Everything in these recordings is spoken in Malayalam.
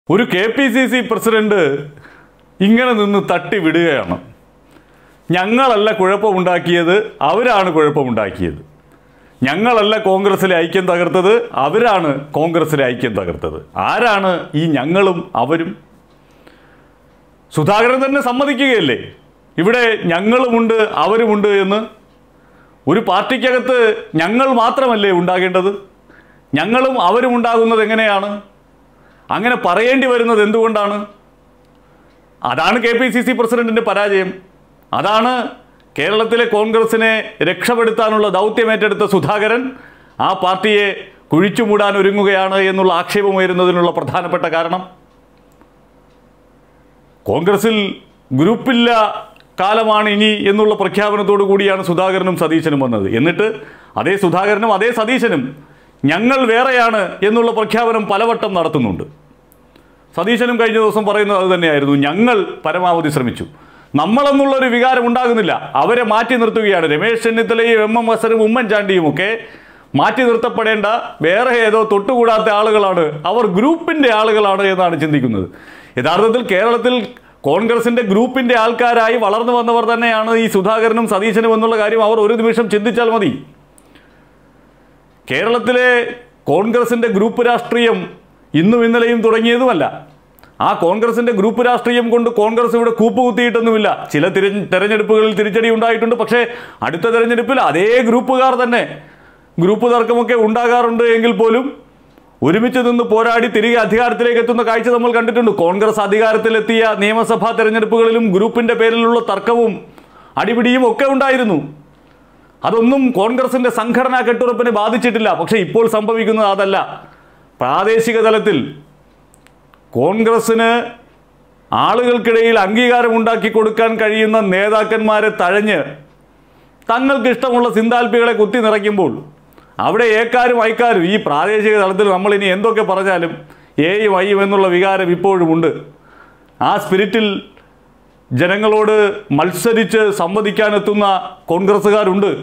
ഒരു K P C C president ഇങ്ങനെ നിന്ന് തട്ടി വിടുകയാണ് ഞങ്ങളല്ല കുഴപ്പമുണ്ടാക്കിയത് അവരാണ് കുഴപ്പമുണ്ടാക്കിയത് ഞങ്ങളല്ല കോൺഗ്രസിലെ ഐക്യം തകർത്തത് അവരാണ് കോൺഗ്രസിലെ ഐക്യം തകർത്തത് ആരാണ് ഈ ഞങ്ങളും അവരും സുധാകരൻ തന്നെ സമ്മതിക്കുകയല്ലേ ഇവിടെ ഞങ്ങളുമുണ്ട് അവരുമുണ്ട് എന്ന് ഒരു പാർട്ടിക്കകത്ത് ഞങ്ങൾ മാത്രമല്ലേ ഉണ്ടാകേണ്ടത് ഞങ്ങളും അവരും ഉണ്ടാകുന്നത് എങ്ങനെയാണ് അങ്ങനെ പറയേണ്ടി വരുന്നത് എന്തുകൊണ്ടാണ് അതാണ് കെ പി സി സി പ്രസിഡന്റിന്റെ പരാജയം അതാണ് കേരളത്തിലെ കോൺഗ്രസിനെ രക്ഷപ്പെടുത്താനുള്ള ദൗത്യമേറ്റെടുത്ത സുധാകരൻ ആ പാർട്ടിയെ കുഴിച്ചു മൂടാൻ ഒരുങ്ങുകയാണ് എന്നുള്ള ആക്ഷേപം ഉയരുന്നതിനുള്ള പ്രധാനപ്പെട്ട കാരണം കോൺഗ്രസിൽ ഗ്രൂപ്പില്ല കാലമാണ് ഇനി എന്നുള്ള പ്രഖ്യാപനത്തോടു കൂടിയാണ് സുധാകരനും സതീശനും വന്നത് എന്നിട്ട് അതേ സുധാകരനും അതേ സതീശനും ഞങ്ങൾ വേറെയാണ് എന്നുള്ള പ്രഖ്യാപനം പലവട്ടം നടത്തുന്നുണ്ട് സതീശനും കഴിഞ്ഞ ദിവസം പറയുന്നത് അത് തന്നെയായിരുന്നു ഞങ്ങൾ പരമാവധി ശ്രമിച്ചു നമ്മളെന്നുള്ളൊരു വികാരം ഉണ്ടാകുന്നില്ല അവരെ മാറ്റി നിർത്തുകയാണ് രമേശ് ചെന്നിത്തലയും എം എം ഹസനും ഉമ്മൻചാണ്ടിയും ഒക്കെ മാറ്റി നിർത്തപ്പെടേണ്ട വേറെ ഏതോ തൊട്ടുകൂടാത്ത ആളുകളാണ് അവർ ഗ്രൂപ്പിൻ്റെ ആളുകളാണ് എന്നാണ് ചിന്തിക്കുന്നത് യഥാർത്ഥത്തിൽ കേരളത്തിൽ കോൺഗ്രസിൻ്റെ ഗ്രൂപ്പിൻ്റെ ആൾക്കാരായി വളർന്നു വന്നവർ തന്നെയാണ് ഈ സുധാകരനും സതീശനും എന്നുള്ള കാര്യം അവർ ഒരു നിമിഷം ചിന്തിച്ചാൽ മതി കേരളത്തിലെ കോൺഗ്രസിൻ്റെ ഗ്രൂപ്പ് രാഷ്ട്രീയം ഇന്നും ഇന്നലെയും തുടങ്ങിയതുമല്ല ആ കോൺഗ്രസിൻ്റെ ഗ്രൂപ്പ് രാഷ്ട്രീയം കൊണ്ട് കോൺഗ്രസ് ഇവിടെ കൂപ്പുകുത്തിയിട്ടൊന്നുമില്ല ചില തിര തെരഞ്ഞെടുപ്പുകളിൽ തിരിച്ചടി ഉണ്ടായിട്ടുണ്ട് പക്ഷേ അടുത്ത തെരഞ്ഞെടുപ്പിൽ അതേ ഗ്രൂപ്പുകാർ തന്നെ ഗ്രൂപ്പ് തർക്കമൊക്കെ ഉണ്ടാകാറുണ്ട് എങ്കിൽ പോലും ഒരുമിച്ച് നിന്ന് പോരാടി തിരികെ അധികാരത്തിലേക്ക് എത്തുന്ന കാഴ്ച നമ്മൾ കണ്ടിട്ടുണ്ട് കോൺഗ്രസ് അധികാരത്തിലെത്തിയ നിയമസഭാ തെരഞ്ഞെടുപ്പുകളിലും ഗ്രൂപ്പിൻ്റെ പേരിലുള്ള തർക്കവും അടിപിടിയും ഒക്കെ ഉണ്ടായിരുന്നു അതൊന്നും കോൺഗ്രസിന്റെ സംഘടനാ കെട്ടുറപ്പിനെ ബാധിച്ചിട്ടില്ല പക്ഷേ ഇപ്പോൾ സംഭവിക്കുന്നത് അതല്ല പ്രാദേശിക തലത്തിൽ കോൺഗ്രസ്സിന് ആളുകൾക്കിടയിൽ അംഗീകാരം ഉണ്ടാക്കി കൊടുക്കാൻ കഴിയുന്ന നേതാക്കന്മാരെ തഴഞ്ഞ് തങ്ങൾക്ക് ഇഷ്ടമുള്ള സിന്താൽപ്പികളെ കുത്തി നിറയ്ക്കുമ്പോൾ അവിടെ ഏക്കാരും ഐക്കാരും ഈ പ്രാദേശിക തലത്തിൽ നമ്മൾ ഇനി എന്തൊക്കെ പറഞ്ഞാലും ഏയും ഐയും എന്നുള്ള വികാരം ഇപ്പോഴും ഉണ്ട് ആ സ്പിരിറ്റിൽ ജനങ്ങളോട് മത്സരിച്ച് സംവദിക്കാനെത്തുന്ന കോൺഗ്രസ്സുകാരുണ്ട്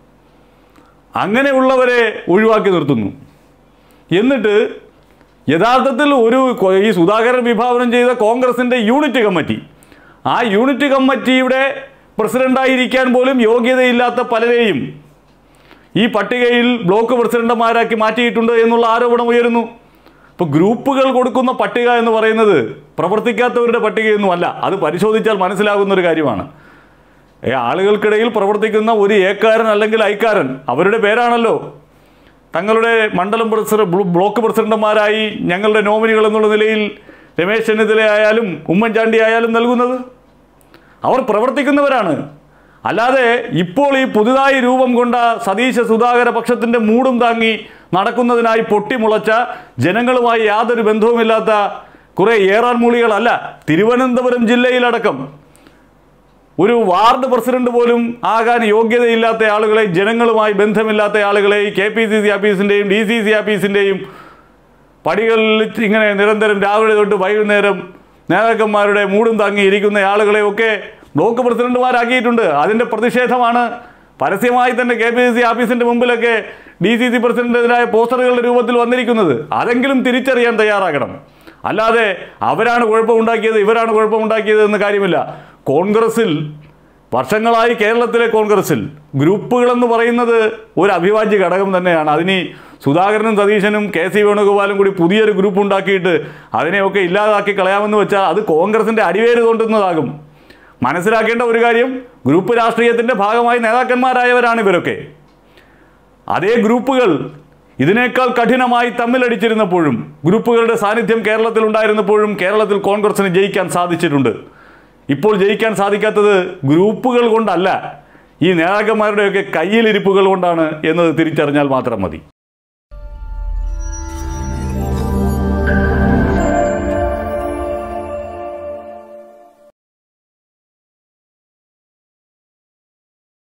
അങ്ങനെയുള്ളവരെ ഒഴിവാക്കി നിർത്തുന്നു എന്നിട്ട് യഥാർത്ഥത്തിൽ ഒരു കൊ- ഈ സുധാകരൻ വിഭാവനം ചെയ്ത കോൺഗ്രസിൻ്റെ യൂണിറ്റ് കമ്മിറ്റി ആ യൂണിറ്റ് കമ്മിറ്റിയുടെ പ്രസിഡന്റായിരിക്കാൻ പോലും യോഗ്യതയില്ലാത്ത പലരെയും ഈ പട്ടികയിൽ ബ്ലോക്ക് പ്രസിഡന്റുമാരാക്കി മാറ്റിയിട്ടുണ്ട് എന്നുള്ള ആരോപണം ഉയരുന്നു ഇപ്പോൾ ഗ്രൂപ്പുകൾ കൊടുക്കുന്ന പട്ടിക എന്ന് പറയുന്നത് പ്രവർത്തിക്കാത്തവരുടെ പട്ടികയൊന്നും അല്ല അത് പരിശോധിച്ചാൽ മനസ്സിലാകുന്ന ഒരു കാര്യമാണ് ഏ, ആളുകൾക്കിടയിൽ പ്രവർത്തിക്കുന്ന ഒരു ഏക്കാരൻ അല്ലെങ്കിൽ ഐക്കാരൻ അവരുടെ പേരാണല്ലോ തങ്ങളുടെ മണ്ഡലം പ്രസിഡന്റ് ബ്ലോ- ബ്ലോക്ക് പ്രസിഡന്റുമാരായി ഞങ്ങളുടെ നോമിനികൾ എന്നുള്ള നിലയിൽ രമേശ് ചെന്നിത്തല ആയാലും ഉമ്മൻചാണ്ടി ആയാലും നൽകുന്നത് അവർ പ്രവർത്തിക്കുന്നവരാണ് അല്ലാതെ ഇപ്പോൾ ഈ പുതുതായി രൂപം കൊണ്ട സതീശ സുധാകര പക്ഷത്തിൻ്റെ മൂടും താങ്ങി നടക്കുന്നതിനായി പൊട്ടിമുളച്ച ജനങ്ങളുമായി യാതൊരു ബന്ധവുമില്ലാത്ത കുറേ ഏറാൻമൂളികളല്ല തിരുവനന്തപുരം ജില്ലയിലടക്കം ഒരു വാർഡ് പ്രസിഡന്റ് പോലും ആകാൻ യോഗ്യതയില്ലാത്ത ആളുകളെ ജനങ്ങളുമായി ബന്ധമില്ലാത്ത ആളുകളെ കെ പി സി സി ആഫീസിൻ്റെയും ഡി സി സി ആഫീസിൻ്റെയും പടികളിൽ ഇങ്ങനെ നിരന്തരം രാവിലെ തൊട്ട് വൈകുന്നേരം നേതാക്കന്മാരുടെ മൂടും താങ്ങി ഇരിക്കുന്ന ആളുകളെയൊക്കെ ബ്ലോക്ക് പ്രസിഡന്റുമാരാക്കിയിട്ടുണ്ട് അതിൻ്റെ പ്രതിഷേധമാണ് പരസ്യമായി തന്നെ കെ പി സി സി ആഫീസിൻ്റെ മുമ്പിലൊക്കെ ഡി സി സി പ്രസിഡന്റിനെതിരായ പോസ്റ്ററുകളുടെ രൂപത്തിൽ വന്നിരിക്കുന്നത് അതെങ്കിലും തിരിച്ചറിയാൻ തയ്യാറാകണം അല്ലാതെ അവരാണ് കുഴപ്പമുണ്ടാക്കിയത് ഇവരാണ് കുഴപ്പമുണ്ടാക്കിയത് എന്ന് കാര്യമില്ല കോൺഗ്രസിൽ വർഷങ്ങളായി കേരളത്തിലെ കോൺഗ്രസിൽ ഗ്രൂപ്പുകളെന്ന് പറയുന്നത് ഒരു അവിഭാജ്യ ഘടകം തന്നെയാണ് അതിന് സുധാകരനും സതീശനും കെ സി വേണുഗോപാലും കൂടി പുതിയൊരു ഗ്രൂപ്പ് ഉണ്ടാക്കിയിട്ട് അതിനെയൊക്കെ ഇല്ലാതാക്കി കളയാമെന്ന് വെച്ചാൽ അത് കോൺഗ്രസിൻ്റെ അടിവേര് തോണ്ടുന്നതാകും മനസ്സിലാക്കേണ്ട ഒരു കാര്യം ഗ്രൂപ്പ് രാഷ്ട്രീയത്തിൻ്റെ ഭാഗമായി നേതാക്കന്മാരായവരാണ് ഇവരൊക്കെ അതേ ഗ്രൂപ്പുകൾ ഇതിനേക്കാൾ കഠിനമായി തമ്മിലടിച്ചിരുന്നപ്പോഴും ഗ്രൂപ്പുകളുടെ സാന്നിധ്യം കേരളത്തിൽ ഉണ്ടായിരുന്നപ്പോഴും കേരളത്തിൽ കോൺഗ്രസിന് ജയിക്കാൻ സാധിച്ചിട്ടുണ്ട് ഇപ്പോൾ ജയിക്കാൻ സാധിക്കാത്തത് ഗ്രൂപ്പുകൾ കൊണ്ടല്ല ഈ നേതാക്കന്മാരുടെയൊക്കെ കയ്യിലിരിപ്പുകൾ കൊണ്ടാണ് എന്നത് തിരിച്ചറിഞ്ഞാൽ മാത്രം മതി